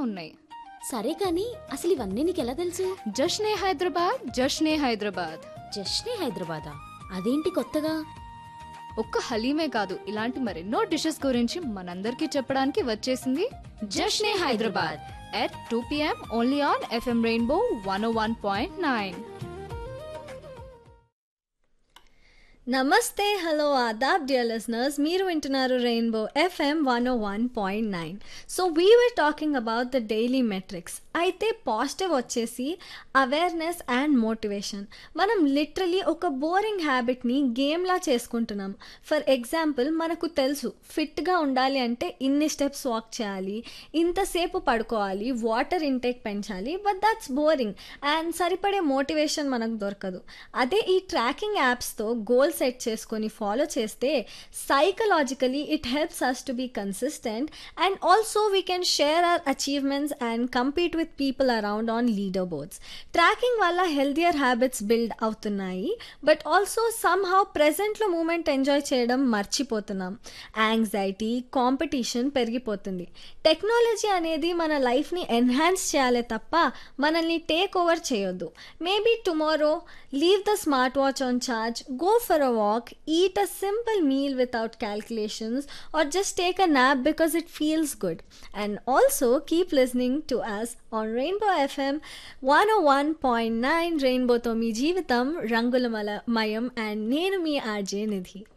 ఉన్నాయి సరే కానీ అసలు ఇవన్నీ నీకెలా తెలుసు జష్నే హైదరాబాద్ జష్నే హైదరాబాద్ జస్ట్నే హైదరాబాదా అదేంటి కొత్తగా ఒక్క హలీమే కాదు ఇలాంటి మరెన్నో డిషెస్ గురించి మనందరికీ చెప్పడానికి వచ్చేసింది Jashne Hyderabad at two PM only on FM rainbow one one point nine నమస్తే హలో ఆదాబ్ డియర్ లిసనర్స్ మీరు వింటున్నారు rainbow FM one O one point nine so we were talking about the daily metrics అయితే పాజిటివ్ వచ్చేసి అవేర్నెస్ అండ్ మోటివేషన్ మనం literally ఒక boring హ్యాబిట్ని గేమ్లా చేసుకుంటున్నాం ఫర్ ఎగ్జాంపుల్ మనకు తెలుసు ఫిట్గా ఉండాలి అంటే ఇన్ని స్టెప్స్ వాక్ చేయాలి ఇంతసేపు పడుకోవాలి వాటర్ ఇంటేక్ పెంచాలి బట్ దట్స్ బోరింగ్ అండ్ సరిపడే మోటివేషన్ మనకు దొరకదు అదే ఈ ట్రాకింగ్ యాప్స్తో గోల్ సెట్ చేసుకొని ఫాలో చేస్తే psychologically it helps us to be consistent and also we can share our achievements and compete with people around on leader boards tracking వల్ల healthier habits build అవుతున్నాయి but also somehow ప్రెజెంట్లో moment enjoy చేయడం మర్చిపోతున్నాం anxiety competition పెరిగిపోతుంది technology అనేది మన లైఫ్ని enhance చేయాలే తప్ప మనల్ని టేక్ ఓవర్ చేయొద్దు maybe tomorrow leave the smart watch on charge go for a walk eat a simple meal without calculations or just take a nap because it feels good and also keep listening to us on rainbow FM one O one point nine రెయిన్బోతో మీ జీవితం రంగుల మల మయం and నేను మీ RJ నిధి